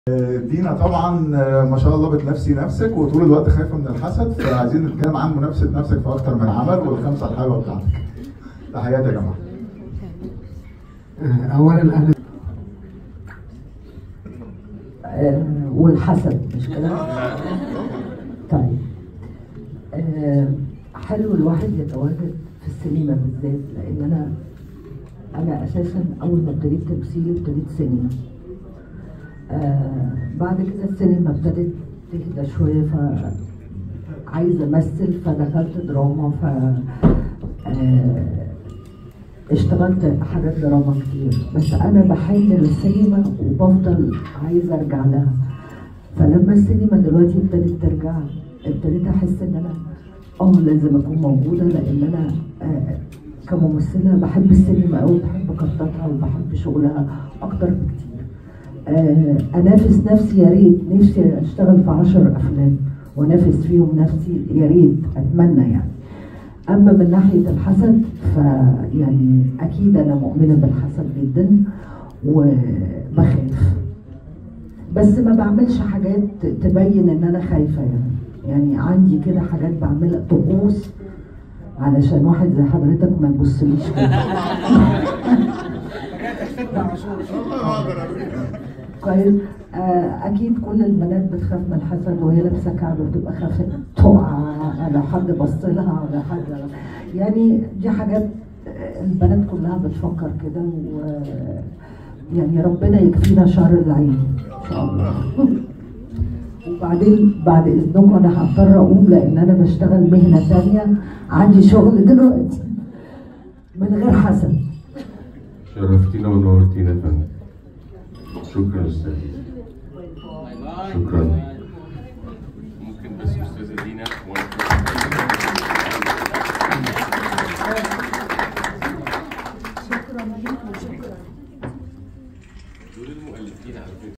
دينا طبعا ما شاء الله بتنافسي نفسك وطول الوقت خايفه من الحسد فعايزين نتكلم عن منافسه نفسك في اكتر من عمل والخمسه الحلوه بتاعتك. تحياتي يا جماعه. اولا اهلا آه، والحسد مش كده؟ طيب آه، حلو الواحد يتواجد في السينما بالذات لان انا انا اساسا اول ما ابتديت تمثيل ابتديت سينما آه بعد كده السينما ابتدت تهدى شويه ف عايزه امثل فدخلت دراما ف آه اشتغلت حاجات دراما كتير بس انا بحن للسينما وبفضل عايزه ارجع لها فلما السينما دلوقتي ابتدت ترجع ابتديت احس ان انا اه لازم اكون موجوده لان انا آه كممثله بحب السينما قوي بحب قطتها وبحب شغلها اكتر بكتير آه انافس نفسي يا ريت نفسي اشتغل في عشر افلام وانافس فيهم نفسي يا ريت اتمنى يعني اما من ناحيه الحسد فيعني اكيد انا مؤمنه بالحسد جدا وبخاف بس ما بعملش حاجات تبين ان انا خايفه يعني يعني عندي كده حاجات بعملها طقوس علشان واحد زي حضرتك ما يبصليش كده كويس آه، اكيد كل البنات بتخاف من الحسد وهي لابسه كعب بتبقى خافت تقع على حد بص لها ولا حاجه يعني دي حاجات آه، البنات كلها بتفكر كده و يعني ربنا يكفينا شر العين ان شاء الله وبعدين بعد اذنكم انا هضطر اقوم لان انا بشتغل مهنه ثانيه عندي شغل دلوقتي من غير حسد شرفتينا ونورتينا يا فندم شكرا استاذ شكرا ممكن بس استاذه دينا دول المؤلفين على فكره